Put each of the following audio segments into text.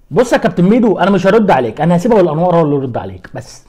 بص يا كابتن ميدو انا مش هرد عليك انا هسيبه الانوار هو اللي يرد عليك بس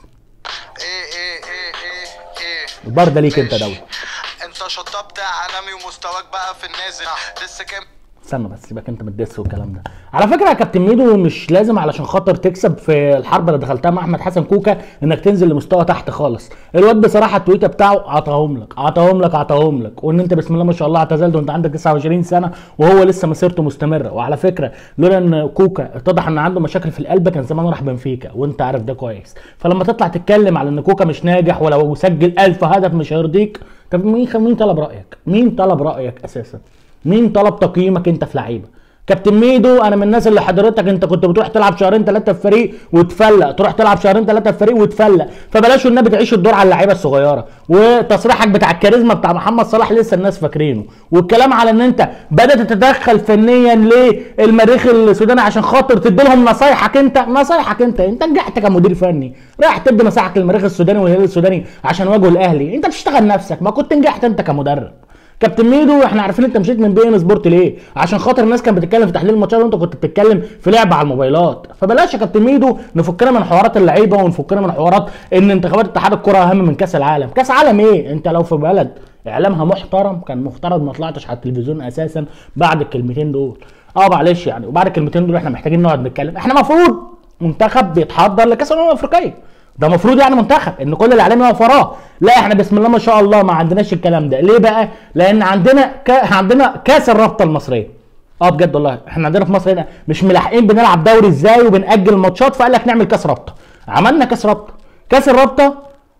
ايه ايه ايه ايه ايه البار ده ليك انت ماشي. دولي انت شطبت عالمي ومستواك بقى في النازل لسه كام استنى بس سيبك انت من الدس والكلام ده على فكره يا كابتن ميدو مش لازم علشان خاطر تكسب في الحرب اللي دخلتها مع احمد حسن كوكا انك تنزل لمستوى تحت خالص الواد بصراحه التويته بتاعه عطاهم لك عطاهم لك عطاهم لك وان انت بسم الله ما شاء الله اعتزلت وانت عندك 29 سنه وهو لسه مسيرته مستمره وعلى فكره لولا ان كوكا اتضح ان عنده مشاكل في القلب كان زمانه راح بنفيكا وانت عارف ده كويس فلما تطلع تتكلم على ان كوكا مش ناجح ولو سجل 1000 هدف مش هيرضيك طب مين مين طلب رايك مين طلب رايك اساسا مين طلب تقييمك انت في لعيبه كابتن ميدو انا من الناس اللي حضرتك انت كنت بتروح تلعب شهرين ثلاثه في فريق وتفلق تروح تلعب شهرين ثلاثه في فريق وتفلق فبلاش النبي تعيش الدور على اللعيبه الصغيره وتصريحك بتاع الكاريزما بتاع محمد صلاح لسه الناس فاكرينه والكلام على ان انت بدات تتدخل فنيا للمريخ السوداني عشان خاطر تدي لهم نصايحك انت نصايحك انت انت نجحت كمدير فني رايح تدي نصايحك للمريخ السوداني والهلال السوداني عشان واجهوا الاهلي انت بتشتغل نفسك ما كنت نجحت انت كمدرب كابتن ميدو احنا عارفين انت مشيت من بي ان سبورت ليه؟ عشان خاطر الناس كانت بتتكلم في تحليل الماتشات وانت كنت بتتكلم في لعب على الموبايلات، فبلاش يا كابتن ميدو نفكنا من حوارات اللعيبه ونفكنا من حوارات ان انتخابات اتحاد الكره اهم من كاس العالم، كاس عالم ايه؟ انت لو في بلد اعلامها محترم كان مفترض ما طلعتش على التلفزيون اساسا بعد الكلمتين دول. اه معلش يعني وبعد الكلمتين دول احنا محتاجين نقعد نتكلم، احنا المفروض منتخب بيتحضر لكاس الامم الافريقيه. ده المفروض يعني منتخب ان كل الاعلام يقف وراه لا احنا بسم الله ما شاء الله ما عندناش الكلام ده ليه بقى لان عندنا ك... عندنا كاس الرابطه المصريه اه بجد والله احنا عندنا في مصر هنا مش ملاحقين بنلعب دوري ازاي وبنأجل ماتشات فقال لك نعمل كاس رابطه عملنا كاس رابطه كاس الرابطه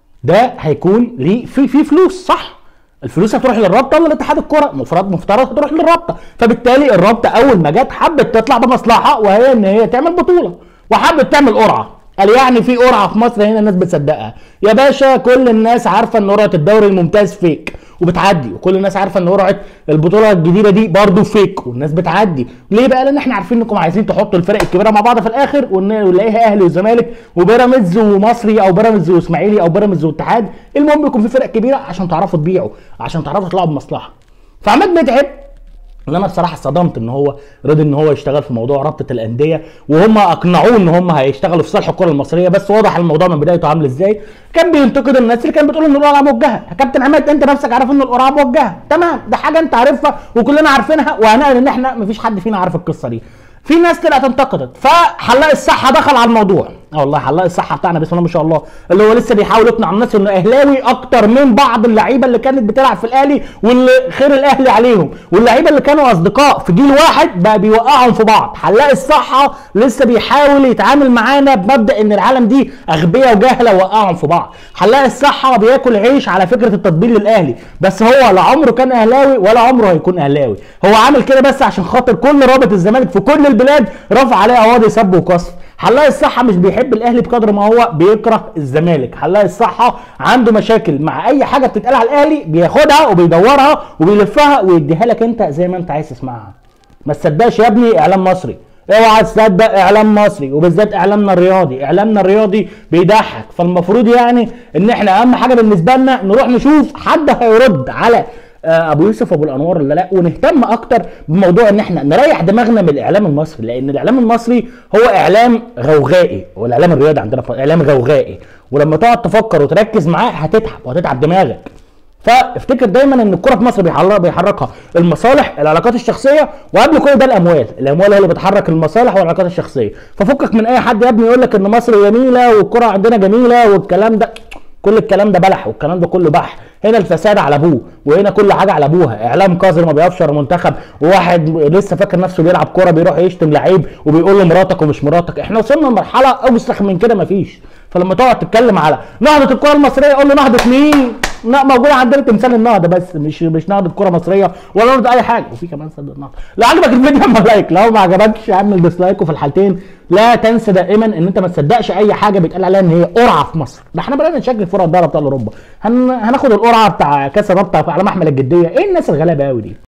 ده هيكون ليه في في فلوس صح الفلوس هتروح للرابطه ولا لاتحاد الكره مفترض مفترض هتروح للرابطه فبالتالي الرابطه اول ما جت حبت تطلع بمصلحه وهي ان هي تعمل بطوله وحبت تعمل قرعه قال يعني في قرعه في مصر هنا الناس بتصدقها يا باشا كل الناس عارفه ان قرعه الدوري الممتاز فيك وبتعدي وكل الناس عارفه ان قرعه البطوله الجديده دي برضو فيك والناس بتعدي ليه بقى لان احنا عارفين انكم عايزين تحطوا الفرق الكبيره مع بعض في الاخر ون- ونلاقيها اهلي وزمالك وبيراميدز ومصري او بيراميدز واسماعيلي او بيراميدز واتحاد المهم يكون في فرق كبيره عشان تعرفوا تبيعوا عشان تعرفوا تطلعوا بمصلحه فعماد متعب اللي انا بصراحه اتصدمت ان هو رضي ان هو يشتغل في موضوع رابطه الانديه وهم اقنعوه ان هم هيشتغلوا في صالح الكره المصريه بس واضح الموضوع من بدايته عامل ازاي كان بينتقد الناس اللي كانت بتقول ان القرعه موجهه يا كابتن عماد انت نفسك عارف ان القرعه موجهه تمام ده حاجه انت عارفها وكلنا عارفينها وهنقل ان احنا مفيش حد فينا عارف القصه دي في ناس طلعت انتقدت فحلاق الصحه دخل على الموضوع اه والله حلاق الصحه بتاعنا بسم الله ما شاء الله اللي هو لسه بيحاول يقنع الناس انه اهلاوي اكتر من بعض اللعيبه اللي كانت بتلعب في الاهلي واللي خير الاهلي عليهم واللعيبه اللي كانوا اصدقاء في جيل واحد بقى بيوقعهم في بعض حلاق الصحه لسه بيحاول يتعامل معانا بمبدا ان العالم دي اغبياء وجهله وقعهم في بعض حلاق الصحه بياكل عيش على فكره التطبيل للاهلي بس هو لا عمره كان اهلاوي ولا عمره هيكون اهلاوي هو عامل كده بس عشان خاطر كل رابط الزمالك في كل البلاد رفع عليه قواضي سب وقصف حلاق الصحة مش بيحب الأهلي بقدر ما هو بيكره الزمالك، حلاق الصحة عنده مشاكل مع أي حاجة بتتقال على الأهلي بياخدها وبيدورها وبيلفها ويديها لك أنت زي ما أنت عايز تسمعها. ما تصدقش يا ابني إعلام مصري، اوعى تصدق إعلام مصري وبالذات إعلامنا الرياضي، إعلامنا الرياضي بيضحك، فالمفروض يعني إن إحنا أهم حاجة بالنسبة لنا نروح نشوف حد هيرد على آه، ابو يوسف ابو الانوار ولا لا ونهتم اكتر بموضوع ان احنا نريح دماغنا من الاعلام المصري لان الاعلام المصري هو اعلام غوغائي والاعلام الرياضي عندنا في- اعلام غوغائي ولما تقعد تفكر وتركز معاه هتتعب وهتتعب دماغك فافتكر دايما ان الكره في مصر بيحرك بيحركها المصالح العلاقات الشخصيه وقبل كل ده الاموال الاموال هي اللي بتحرك المصالح والعلاقات الشخصيه ففكك من اي حد يا ابني يقول لك ان مصر جميله والكره عندنا جميله والكلام ده كل الكلام ده بلح والكلام ده كله بح هنا الفساد على ابوه وهنا كل حاجه على ابوها اعلام قذر ما بيقفش ورا منتخب وواحد لسه فاكر نفسه بيلعب كوره بيروح يشتم لعيب وبيقول له مراتك ومش مراتك احنا وصلنا لمرحله اوسخ من كده مفيش فلما تقعد تتكلم على نهضه الكره المصريه قول له نهضه مين؟ لا موجوده عندنا تمثال النهضه بس مش مش نهضه كره مصريه ولا نهضه اي حاجه وفي كمان صدق النهضه لو عجبك الفيديو اعمل لايك لو ما عجبكش اعمل ديسلايك وفي الحالتين لا تنسى دائما ان انت ما تصدقش اي حاجه بيتقال عليها ان هي قرعه في مصر ده احنا بدانا نشكل في دوري ابطال اوروبا هن... هناخد القرعه بتاع كاس الرابطه على محمل الجديه ايه الناس الغلابه قوي دي